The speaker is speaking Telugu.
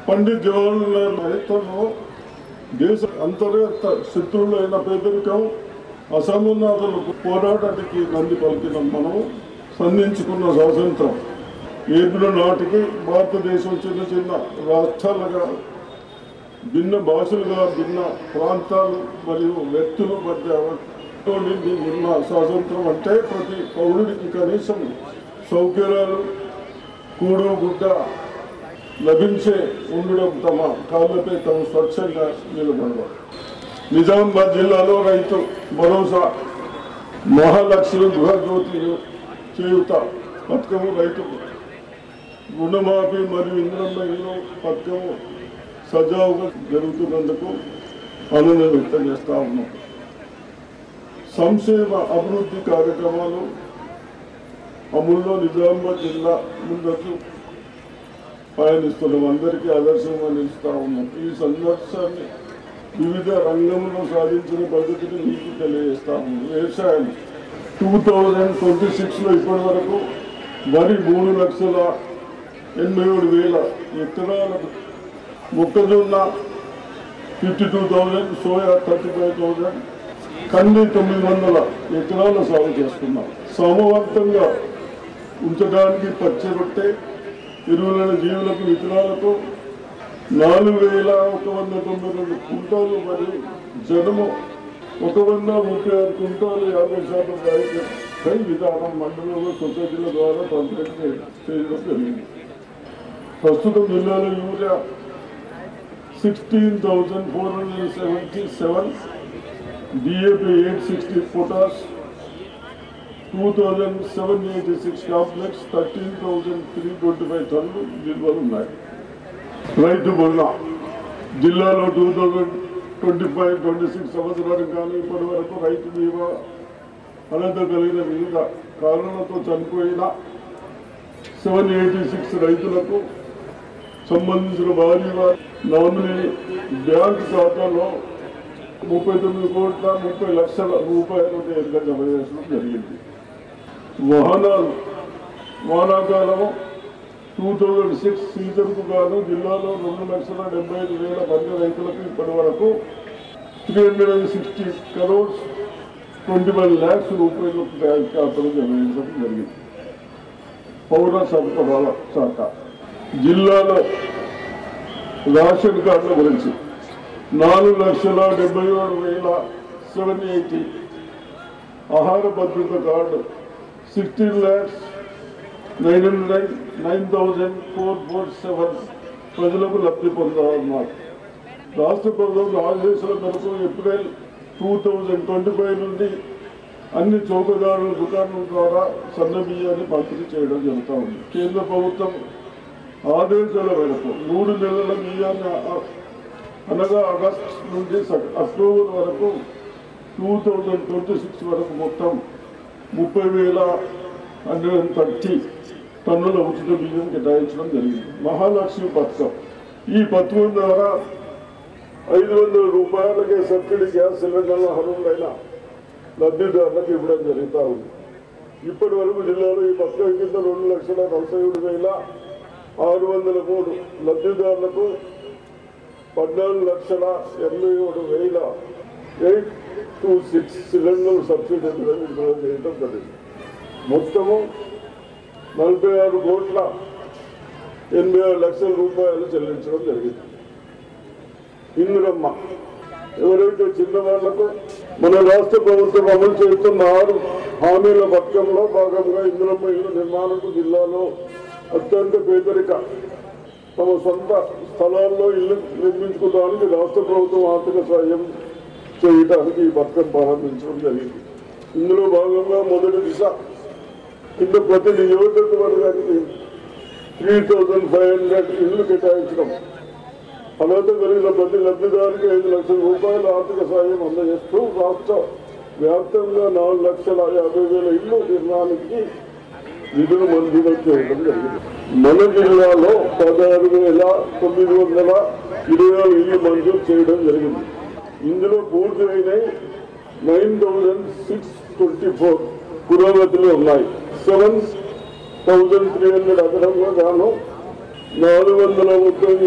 పండిత్ జవహర్లాల్ నెహ్రూ దేశ అంతర్గత శత్రువులైన పేదరికం అసమున్నతలకు పోరాటానికి నంది పలికిన మనం సంధించుకున్న స్వాతంత్రం ఏప్రిల్ నాటికి భారతదేశం చిన్న చిన్న రాష్ట్రాలుగా భిన్న భాషలుగా భిన్న ప్రాంతాలు మరియు వ్యక్తుల మధ్య ఉండి ఉన్న స్వాతంత్రం అంటే ప్రతి పౌరుడికి కనీసం సౌకర్యాలు కూడు గుడ్డ లభించే ఉండడం తమ కాళ్ళపై తమ స్వచ్ఛంగా నిలబడవాలి నిజామాబాద్ జిల్లాలో రైతు భరోసా మహాలక్ష్మి గృహజ్యోతి చేయుత పథకము రైతు రుణమాఫీ మరియు ఇంద్రమ్మ ఇల్లు పథకము సజావుగా జరుగుతున్నందుకు ఆనందం వ్యక్తం చేస్తా ఉన్నాం సంక్షేమ అభివృద్ధి కార్యక్రమాలు అమలులో నిజామాబాద్ జిల్లా ముందుకు పయనిస్తున్నాం అందరికీ ఆదర్శంగా నిలుస్తా ఉన్నాం ఈ సందర్శాన్ని వివిధ రంగంలో సాధించిన పద్ధతిని మీకు తెలియజేస్తా ఉన్నాం వ్యవసాయం టూ థౌజండ్ ట్వంటీ సిక్స్లో ఇప్పటి వరకు వరి మూడు లక్షల ఎనభై ఏడు వేల ఎకరాలకు మొక్కజొన్న fifty two thousand soya thirty five thousand కంది తొమ్మిది వందల ఎకరాల సాగు చేస్తున్నాం సమవంతంగా ఉంచడానికి పచ్చబట్టే ఎరువులైన జీవులకు విత్తనాలకు నాలుగు వేల ఒక వంద తొంభై రెండు కుంటాలు మరియు జనము ఒక వంద ముప్పై ఆరు కుంటాలు యాభై శాతం రైతు కై విధానం మండలంలో సొసైటీల ద్వారా పంపిణీ చేయడం జరిగింది ప్రస్తుతం జిల్లాలో urea sixteen thousand four hundred seventy seven DAP eight sixty potash two thousand seven eighty six complex thirteen thousand three twenty five టన్నులు నిల్వలు ఉన్నాయి రైతు బొల్ల జిల్లాలో two thousand twenty five twenty six సంవత్సరానికి కానీ ఇప్పటి వరకు రైతు బీమా అనంత కలిగిన వివిధ కారణాలతో చనిపోయిన సెవెన్ ఎయిటీ సిక్స్ రైతులకు సంబంధించిన భారీ నామినీ బ్యాంక్ ఖాతాలో ముప్పై తొమ్మిది కోట్ల ముప్పై లక్షల రూపాయలు నేరుగా జమ చేసడం జరిగింది వాహనాలు వానాకాలము టూ థౌజండ్ సిక్స్ సీజన్కు గాను జిల్లాలో రెండు లక్షల డెబ్బై ఐదు వేల మంది రైతులకు ఇప్పటి వరకు three hundred and sixty crores twenty one lakhs రూపాయలు బ్యాంక్ ఖాతాలో జమ చేయడం జరిగింది పౌర సరఫరాల శాఖ జిల్లాలో రేషన్ కార్డుల గురించి నాలుగు లక్షల డెబ్బై ఏడు వేల సెవెన్ ఎయిటీ ఆహార భద్రత card sixteen lakhs nine hundred nine thousand four four seven ప్రజలకు లబ్ధి పొందాలన్నారు రాష్ట్ర ప్రభుత్వం ఆదేశాల మేరకు April two thousand twenty five నుండి అన్ని చౌకదారుల దుకాణాల ద్వారా సన్న బియ్యాన్ని పంపిణీ చేయడం జరుగుతూ ఉంది కేంద్ర ప్రభుత్వం ఆదేశాల మేరకు మూడు నెలల బియ్యాన్ని ఆ- అనగా ఆగస్ట్ నుండి స- అక్టోబర్ వరకు టూ థౌజండ్ ట్వంటీ సిక్స్ వరకు మొత్తం ముప్పై వేల హండ్రెడ్ అండ్ థర్టీ టన్నుల ఉచిత బియ్యం కేటాయించడం జరిగింది మహాలక్ష్మి పథకం ఈ పథకం ద్వారా ఐదు వందల రూపాయలకే సబ్సిడీ గ్యాస్ సిలిండర్ల అర్హులైన లబ్ధిదారులకు ఇవ్వడం జరుగుతూ ఉంది ఇప్పటి వరకు జిల్లాలో ఈ పథకం కింద రెండు లక్షల నలభై ఏడు వేల ఆరు వందల మూడు లబ్ధిదారులకు పద్నాలుగు లక్షల ఎనభై ఏడు వేల eight two six cylinder subsidy విడుదల చేయడం జరిగింది మొత్తము నలభై ఆరు కోట్ల ఎనభై ఆరు లక్షల రూపాయలు చెల్లించడం జరిగింది ఇందిరమ్మ ఎవరైతే చిన్న వాళ్లకు మన రాష్ట్ర ప్రభుత్వం అమలు చేస్తున్న ఆరు హామీల పథకంలో భాగంగా ఇందిరమ్మ ఇల్లు నిర్మాణకు జిల్లాలో అత్యంత పేదరిక తమ సొంత స్థలాల్లో ఇల్లు నిర్మించుకోవడానికి రాష్ట్ర ప్రభుత్వం ఆర్థిక సాయం చేయడానికి ఈ పథకం ప్రారంభించడం జరిగింది ఇందులో భాగంగా మొదటి దిశ కింద ప్రతి నియోజకవర్గానికి త్రీ థౌజండ్ ఫైవ్ హండ్రెడ్ ఇల్లు కేటాయించడం అర్హత కలిగిన ప్రతి లబ్ధిదారికి ఐదు లక్షల రూపాయల ఆర్థిక సాయం అందజేస్తూ రాష్ట్ర వ్యాప్తంగా నాలుగు లక్షల యాభై వేల ఇల్లు నిర్మాణానికి నిధులు మంజూరు చేయడం జరిగింది మన జిల్లాలో పదహారు వేల తొమ్మిది వందల ఇరవై నాలుగు ఇల్లు మంజూరు చేయడం జరిగింది ఇందులో పూర్తి అయినాయి nine thousand six twenty four పురోగతిలో ఉన్నాయి సెవెన్ థౌజండ్ త్రీ హండ్రెడ్ అదనంగా గాను నాలుగు వందల ముప్పై